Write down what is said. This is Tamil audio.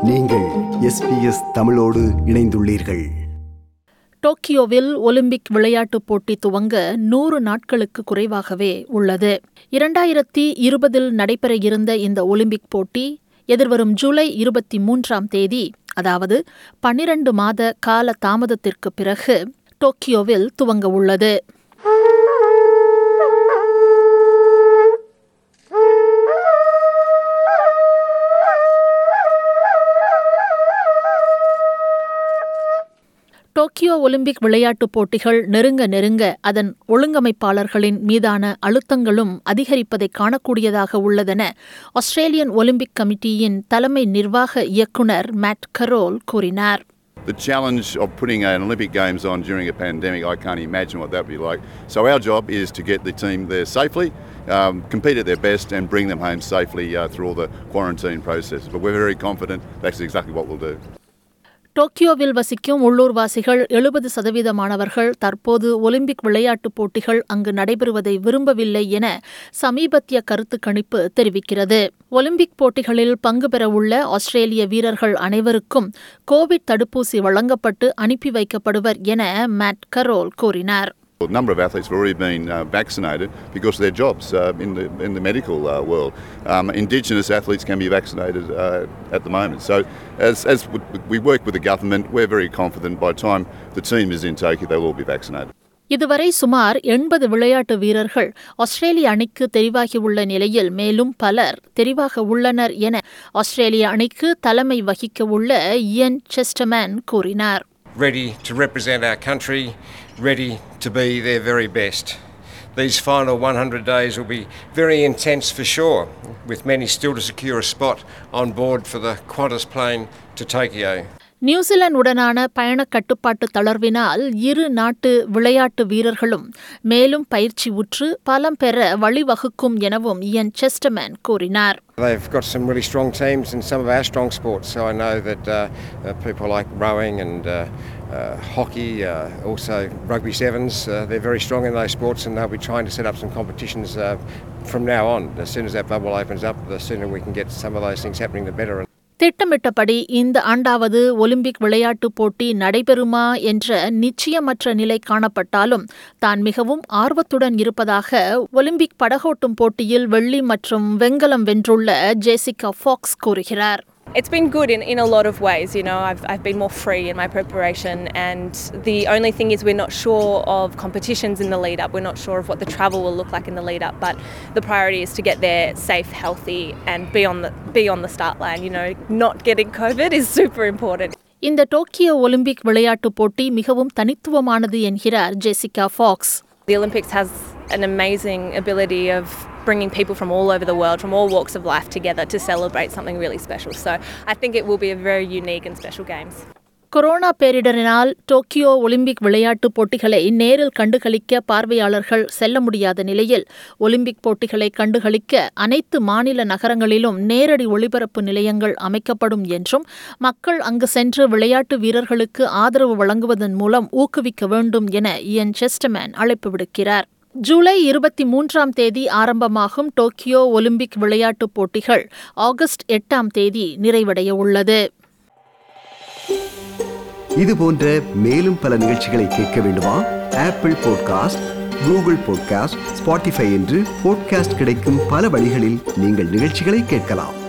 நீங்கள் எஸ்பிஎஸ் தமிழோடு இணைந்துள்ளீர்கள் டோக்கியோவில் ஒலிம்பிக் விளையாட்டுப் போட்டி துவங்க நூறு நாட்களுக்கு குறைவாகவே உள்ளது இரண்டாயிரத்தி இருபதில் நடைபெற இருந்த இந்த ஒலிம்பிக் போட்டி எதிர்வரும் ஜூலை இருபத்தி மூன்றாம் தேதி அதாவது பன்னிரண்டு மாத கால தாமதத்திற்கு பிறகு டோக்கியோவில் துவங்க உள்ளது டோக்கியோ ஒலிம்பிக் விளையாட்டுப் போட்டிகள் நெருங்க நெருங்க அதன் ஒழுங்கமைப்பாளர்களின் மீதான அழுத்தங்களும் அதிகரிப்பதை காணக்கூடியதாக உள்ளதென ஆஸ்திரேலியன் ஒலிம்பிக் கமிட்டியின் தலைமை நிர்வாக இயக்குனர் மேட் கரோல் கூறினார் The challenge of putting an Olympic Games on during a pandemic, I can't imagine what that would be like. So our job is to get the team there safely, um, compete at their best, and bring them home safely uh, through all the quarantine process. But we're very confident that's exactly what we'll do. டோக்கியோவில் வசிக்கும் உள்ளூர்வாசிகள் எழுபது சதவீதமானவர்கள் தற்போது ஒலிம்பிக் விளையாட்டுப் போட்டிகள் அங்கு நடைபெறுவதை விரும்பவில்லை என சமீபத்திய கருத்து கணிப்பு தெரிவிக்கிறது ஒலிம்பிக் போட்டிகளில் பங்கு பெறவுள்ள ஆஸ்திரேலிய வீரர்கள் அனைவருக்கும் கோவிட் தடுப்பூசி வழங்கப்பட்டு அனுப்பி வைக்கப்படுவர் என மேட் கரோல் கூறினார் A number of athletes have already been uh, vaccinated because of their jobs uh, in the in the medical uh, world. Um, Indigenous athletes can be vaccinated uh, at the moment. So, as, as we work with the government, we're very confident by the time the team is in Tokyo, they'll all be vaccinated. இதுவரை சுமார் எண்பது விளையாட்டு வீரர்கள் ஆஸ்திரேலிய அணிக்கு தெரிவாகியுள்ள நிலையில் மேலும் பலர் தெரிவாக உள்ளனர் என ஆஸ்திரேலிய அணிக்கு தலைமை வகிக்க உள்ள இயன் செஸ்டமேன் கூறினார் ready to represent our country, ready to be their very best. These final 100 days will be very intense for sure, with many still to secure a spot on board for the Qantas plane to Tokyo. நியூசிலாந்துடனான பயண கட்டுப்பாட்டு தளர்வினால் இரு நாட்டு விளையாட்டு வீரர்களும் மேலும் பயிற்சி உற்று பலம் பெற வழிவகுக்கும் எனவும் இயன் செஸ்டமேன் கூறினார் They've got some really strong teams in some of our strong sports, so I know that uh, uh, people like rowing and uh, uh, hockey, uh, also rugby sevens, uh, they're very strong in those sports and they'll be trying to set up some competitions uh, from now on. As soon as that bubble opens up, the sooner we can get some of those things happening, the better. திட்டமிட்டபடி இந்த ஆண்டாவது ஒலிம்பிக் விளையாட்டுப் போட்டி நடைபெறுமா என்ற நிச்சயமற்ற நிலை காணப்பட்டாலும் தான் மிகவும் ஆர்வத்துடன் இருப்பதாக ஒலிம்பிக் படகோட்டும் போட்டியில் வெள்ளி மற்றும் வெண்கலம் வென்றுள்ள ஜேசிகா ஃபாக்ஸ் கூறுகிறார் It's been good in, in a lot of ways, you know. I've, I've been more free in my preparation, and the only thing is, we're not sure of competitions in the lead up. We're not sure of what the travel will look like in the lead up, but the priority is to get there safe, healthy, and be on the, be on the start line. You know, not getting COVID is super important. இந்த டோக்கியோ ஒலிம்பிக் விளையாட்டுப் போட்டி மிகவும் தனித்துவமானது என்கிறார் Jessica Fox The Olympics has an amazing ability of bringing people from all over the world, from all walks of life together to celebrate something really special. So I think it will be a very unique and special Games. Corona பேரிடரினால் டோக்கியோ ஒலிம்பிக் விளையாட்டுப் போட்டிகளை நேரில் கண்டுகளிக்க பார்வையாளர்கள் செல்ல முடியாத நிலையில் ஒலிம்பிக் போட்டிகளை கண்டுகளிக்க அனைத்து மாநில நகரங்களிலும் நேரடி ஒளிபரப்பு நிலையங்கள் அமைக்கப்படும் என்றும் மக்கள் அங்கு சென்று விளையாட்டு வீரர்களுக்கு ஆதரவு வழங்குவதன் மூலம் ஊக்குவிக்க வேண்டும் என இயன் செஸ்டமேன் அழைப்பு விடுக்கிறார் ஜூலை இருபத்தி மூன்றாம் தேதி ஆரம்பமாகும் டோக்கியோ ஒலிம்பிக் விளையாட்டுப் போட்டிகள் ஆகஸ்ட் எட்டாம் தேதி நிறைவடைய உள்ளது இது போன்ற மேலும் பல நிகழ்ச்சிகளை கேட்க வேண்டுமா Apple podcast Google podcast Spotify என்று பாட்காஸ்ட் கிடைக்கும் பல வழிகளில் நீங்கள் நிகழ்ச்சிகளை கேட்கலாம்